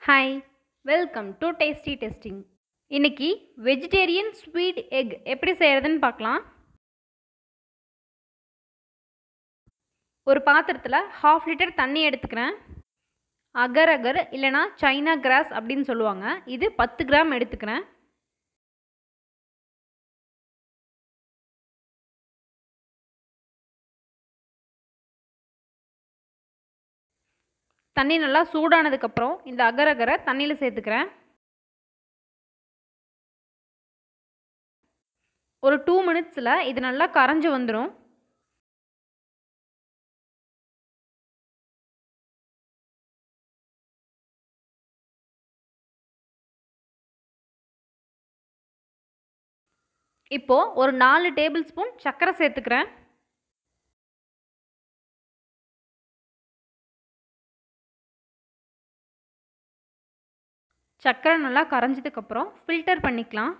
hi welcome to tasty testing இன்னைக்கு vegetarian sweet egg எப்படி செய்கிறதுன்னு பார்க்கலாம் ஒரு பாத்திரத்தில் ஹாஃப் லிட்டர் தண்ணி எடுத்துக்கிறேன் அகர் அகர் இல்லைனா சைனா கிராஸ் அப்படின்னு சொல்லுவாங்க இது பத்து கிராம் எடுத்துக்கிறேன் தண்ணி நல்லா சூடானதுக்கப்புறம் இந்த அகர் அகரை தண்ணியில் சேர்த்துக்கிறேன் ஒரு டூ மினிட்ஸில் இது நல்லா கரைஞ்சி வந்துடும் இப்போது ஒரு நாலு டேபிள் ஸ்பூன் சர்க்கரை சேர்த்துக்கிறேன் சர்க்கரை நல்லா கரைஞ்சதுக்கப்புறம் ஃபில்டர் பண்ணிக்கலாம்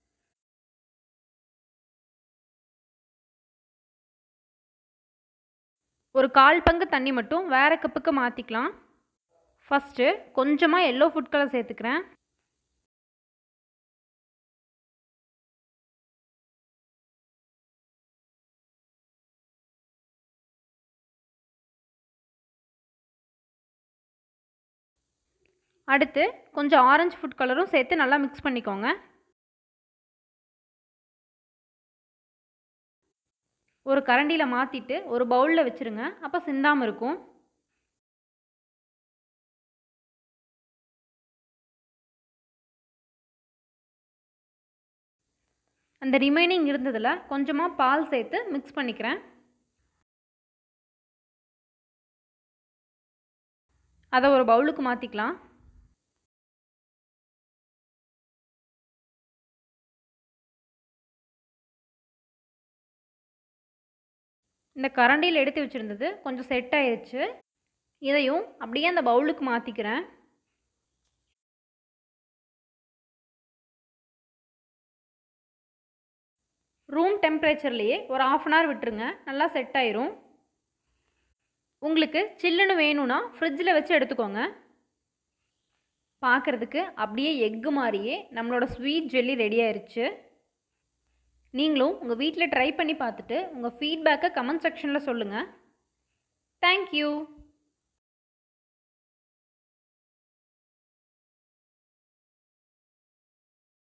ஒரு கால் பங்கு தண்ணி மட்டும் வேறு கப்புக்கு மாற்றிக்கலாம் ஃபஸ்ட்டு கொஞ்சமாக எல்லோ ஃபுட் கலர் சேர்த்துக்கிறேன் அடுத்து கொஞ்சம் ஆரஞ்சு ஃபுட் கலரும் சேர்த்து நல்லா மிக்ஸ் பண்ணிக்கோங்க ஒரு கரண்டியில் மாற்றிட்டு ஒரு பவுலில் வச்சுருங்க அப்போ சிந்தாமல் இருக்கும் அந்த ரிமைனிங் இருந்ததில் கொஞ்சமாக பால் சேர்த்து மிக்ஸ் பண்ணிக்கிறேன் அதை ஒரு பவுலுக்கு மாற்றிக்கலாம் இந்த கரண்டியில் எடுத்து வச்சுருந்தது கொஞ்சம் செட் ஆயிடுச்சு இதையும் அப்படியே அந்த பவுலுக்கு மாற்றிக்கிறேன் ரூம் டெம்பரேச்சர்லேயே ஒரு ஆஃப் அன் ஹவர் விட்டுருங்க நல்லா செட் ஆயிரும் உங்களுக்கு சில்லுன்னு வேணும்னா ஃப்ரிட்ஜில் வச்சு எடுத்துக்கோங்க பார்க்குறதுக்கு அப்படியே எக்கு மாதிரியே நம்மளோட ஸ்வீட் ஜெல்லி ரெடி ஆயிடுச்சு நீங்களும் உங்கள் வீட்டில் ட்ரை பண்ணி பார்த்துட்டு உங்கள் ஃபீட்பேக்கை கமெண்ட் செக்ஷனில் சொல்லுங்கள் தேங்க்யூ